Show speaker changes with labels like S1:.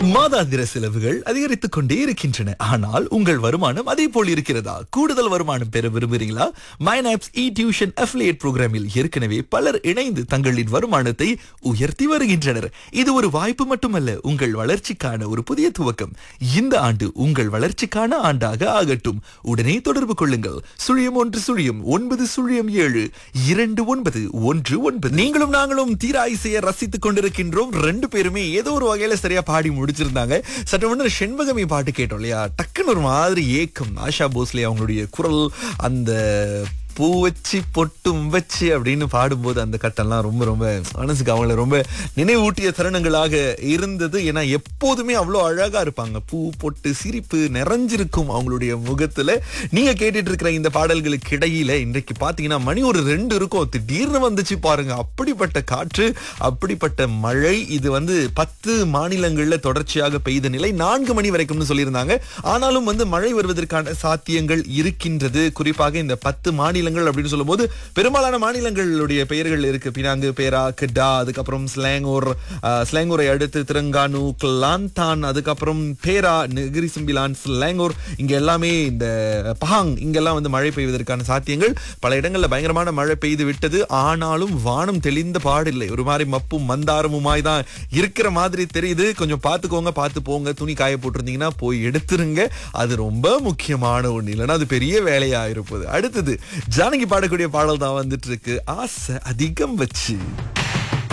S1: மாதாந்திர செலவுகள் அதிகரித்துக் கொண்டே இருக்கின்றன ஆனால் உங்கள் வருமானம் அதே போல் இருக்கிறதா கூடுதல் வருமானம் பெற விரும்புகிறீங்களா மைனாப்ஸ் இ டியூஷன் அஃபிலியேட் புரோகிராமில் ஏற்கனவே பலர் இணைந்து தங்களின் வருமானத்தை உயர்த்தி வருகின்றனர் இது ஒரு வாய்ப்பு மட்டுமல்ல உங்கள் வளர்ச்சிக்கான ஒரு புதிய துவக்கம் இந்த ஆண்டு உங்கள் வளர்ச்சிக்கான ஆண்டாக ஆகட்டும் உடனே தொடர்பு கொள்ளுங்கள் சுழியம் ஒன்று சுழியம் ஒன்பது சுழியம் ஏழு இரண்டு ஒன்பது ஒன்று ஒன்பது நீங்களும் நாங்களும் தீரா இசையை ரசித்துக் கொண்டிருக்கின்றோம் ரெண்டு பேருமே ஏதோ ஒரு வகையில சரியா பாடி முடிச்சிருந்தாங்க சற்று முன்னர் செண்பகமி பாட்டு கேட்டோம் இல்லையா டக்குன்னு ஒரு மாதிரி ஏக்கம் ஆஷா போஸ்லே அவங்களுடைய குரல் அந்த பூ வச்சு பொட்டும் வச்சு அப்படின்னு பாடும்போது அந்த கட்டம்லாம் ரொம்ப ரொம்ப மனசுக்கு அவங்கள ரொம்ப நினைவூட்டிய தருணங்களாக இருந்தது ஏன்னா எப்போதுமே அவ்வளோ அழகா இருப்பாங்க பூ பொட்டு சிரிப்பு நிறைஞ்சிருக்கும் அவங்களுடைய முகத்துல நீங்க கேட்டுட்டு இருக்கிற இந்த பாடல்களுக்கு இடையில இன்றைக்கு பாத்தீங்கன்னா மணி ஒரு ரெண்டு இருக்கும் திடீர்னு வந்துச்சு பாருங்க அப்படிப்பட்ட காற்று அப்படிப்பட்ட மழை இது வந்து பத்து மாநிலங்கள்ல தொடர்ச்சியாக பெய்த நிலை நான்கு மணி வரைக்கும்னு சொல்லியிருந்தாங்க ஆனாலும் வந்து மழை வருவதற்கான சாத்தியங்கள் இருக்கின்றது குறிப்பாக இந்த பத்து மாநிலங்கள் அப்படின்னு சொல்லும்போது பெரும்பாலான மாநிலங்களுடைய பெயர்கள் இருக்கு பினாங்கு பேரா கிட்டா அதுக்கப்புறம் ஸ்லாங்கூர் அஹ், ஸ்லாங்கூரை அடுத்து திருங்கானு கிளாந்தான் அதுக்கப்புறம் பேரா நெகிரி சிம்பிலான் ஸ்லாங்கூர் இங்க எல்லாமே இந்த பஹாங் இங்கெல்லாம் வந்து மழை பெய்வதற்கான சாத்தியங்கள் பல இடங்கள்ல பயங்கரமான மழை பெய்து விட்டது ஆனாலும் வானம் தெளிந்த பாடில்லை ஒரு மாதிரி மப்பும் மந்தாரமுமாய் தான் இருக்கிற மாதிரி தெரியுது கொஞ்சம் பார்த்துக்கோங்க பார்த்து போங்க துணி காய போட்டிருந்தீங்கன்னா போய் எடுத்துருங்க அது ரொம்ப முக்கியமான ஒண்ணு இல்லைன்னா அது பெரிய வேலையா இருப்பது அடுத்தது ஜானகி பாடக்கூடிய பாடல் தான் வந்துட்டு இருக்கு ஆசை அதிகம் வச்சு